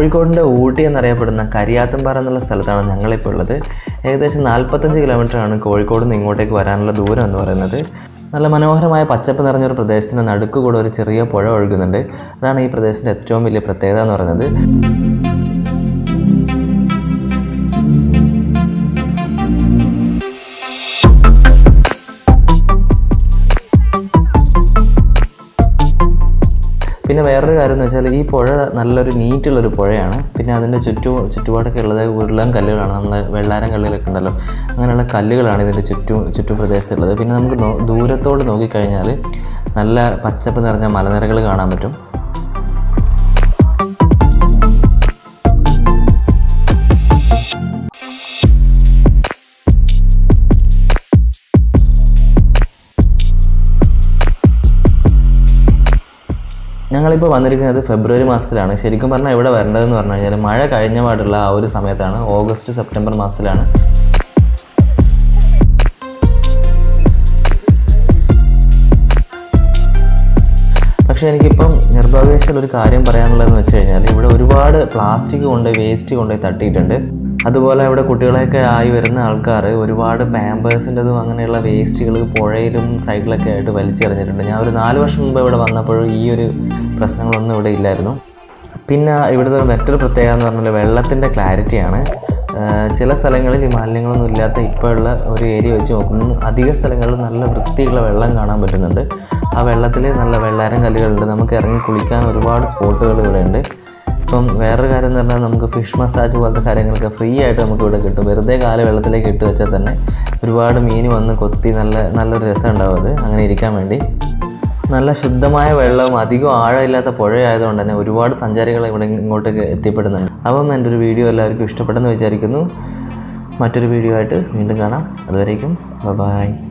കോഴിക്കോടിൻ്റെ ഊട്ടി എന്നറിയപ്പെടുന്ന കരിയാത്തമ്പാറ എന്നുള്ള സ്ഥലത്താണ് ഞങ്ങളിപ്പോൾ ഉള്ളത് ഏകദേശം നാൽപ്പത്തഞ്ച് കിലോമീറ്ററാണ് കോഴിക്കോട് നിന്ന് ഇങ്ങോട്ടേക്ക് വരാനുള്ള ദൂരം എന്ന് പറയുന്നത് നല്ല മനോഹരമായ പച്ചപ്പ് നിറഞ്ഞൊരു പ്രദേശത്തിൻ്റെ നടുക്ക് കൂടെ ഒരു ചെറിയ പുഴ ഒഴുകുന്നുണ്ട് അതാണ് ഈ പ്രദേശത്തിൻ്റെ ഏറ്റവും വലിയ പ്രത്യേകത എന്ന് പറയുന്നത് പിന്നെ വേറൊരു കാര്യം എന്ന് വെച്ചാൽ ഈ പുഴ നല്ലൊരു നീറ്റുള്ളൊരു പുഴയാണ് പിന്നെ അതിൻ്റെ ചുറ്റു ചുറ്റുപാടൊക്കെ ഉള്ളത് ഉരുളൻ കല്ലുകളാണ് നമ്മൾ വെള്ളാരം കല്ലുകളൊക്കെ ഉണ്ടല്ലോ അങ്ങനെയുള്ള കല്ലുകളാണ് ഇതിൻ്റെ ചുറ്റും ചുറ്റും പ്രദേശത്തുള്ളത് പിന്നെ നമുക്ക് നോ- ദൂരത്തോട് നോക്കിക്കഴിഞ്ഞാൽ നല്ല പച്ചപ്പ് നിറഞ്ഞ മലനിരകൾ കാണാൻ പറ്റും ഞങ്ങളിപ്പോൾ വന്നിരിക്കുന്നത് ഫെബ്രുവരി മാസത്തിലാണ് ശരിക്കും പറഞ്ഞാൽ ഇവിടെ വരേണ്ടതെന്ന് പറഞ്ഞു കഴിഞ്ഞാൽ മഴ കഴിഞ്ഞ പാടുള്ള ആ ഒരു സമയത്താണ് ഓഗസ്റ്റ് സെപ്റ്റംബർ മാസത്തിലാണ് പക്ഷേ എനിക്കിപ്പം നിർഭാഗ്യവശാൽ ഒരു കാര്യം പറയാനുള്ളതെന്ന് വെച്ച് കഴിഞ്ഞാൽ ഇവിടെ ഒരുപാട് പ്ലാസ്റ്റിക് കൊണ്ട് വേസ്റ്റ് കൊണ്ടുപോയി തട്ടിയിട്ടുണ്ട് അതുപോലെ ഇവിടെ കുട്ടികളെയൊക്കെ ആയി വരുന്ന ആൾക്കാർ ഒരുപാട് പാമ്പേഴ്സിൻ്റെതും അങ്ങനെയുള്ള വേസ്റ്റുകൾ പുഴയിലും സൈഡിലൊക്കെ ആയിട്ട് വലിച്ചെറിഞ്ഞിട്ടുണ്ട് ഞാൻ ഒരു നാല് വർഷം മുമ്പ് ഇവിടെ വന്നപ്പോൾ ഈ ഒരു പ്രശ്നങ്ങളൊന്നും ഇവിടെ ഇല്ലായിരുന്നു പിന്നെ ഇവിടുത്തെ ഒരു മറ്റൊരു പ്രത്യേകത എന്ന് പറഞ്ഞാൽ വെള്ളത്തിൻ്റെ ക്ലാരിറ്റിയാണ് ആഹ് ചില സ്ഥലങ്ങളിൽ ഈ മാലിന്യങ്ങളൊന്നും ഇല്ലാത്ത ഇപ്പോൾ ഉള്ള ഒരു ഏരിയ വെച്ച് നോക്കുമ്പോൾ അധിക സ്ഥലങ്ങളിൽ നല്ല വൃത്തിയുള്ള വെള്ളം കാണാൻ പറ്റുന്നുണ്ട് ആ വെള്ളത്തിൽ നല്ല വെള്ളാരം കല്ലുകളുണ്ട് നമുക്ക് ഇറങ്ങി കുളിക്കാൻ ഒരുപാട് സ്പോട്ടുകൾ ഇവിടെ ഉണ്ട് ഇപ്പം വേറൊരു കാര്യം എന്ന് പറഞ്ഞാൽ നമുക്ക് ഫിഷ് മസാജ് പോലത്തെ കാര്യങ്ങളൊക്കെ ഫ്രീ ആയിട്ട് നമുക്ക് ഇവിടെ കിട്ടും വെറുതെ കാല വെള്ളത്തിലേക്ക് ഇട്ട് വെച്ചാൽ തന്നെ ഒരുപാട് മീൻ വന്ന് കൊത്തി നല്ല നല്ലൊരു രസം ഉണ്ടാവും അത് അങ്ങനെ ഇരിക്കാൻ വേണ്ടി നല്ല ശുദ്ധമായ വെള്ളവും അധികം ആഴമില്ലാത്ത പുഴയായതുകൊണ്ട് തന്നെ ഒരുപാട് സഞ്ചാരികൾ ഇവിടെ ഇങ്ങോട്ടേക്ക് എത്തിപ്പെടുന്നുണ്ട് അപ്പം എൻ്റെ ഒരു വീഡിയോ എല്ലാവർക്കും ഇഷ്ടപ്പെട്ടെന്ന് വിചാരിക്കുന്നു മറ്റൊരു വീഡിയോ ആയിട്ട് വീണ്ടും കാണാം അതുവരേക്കും ബൈ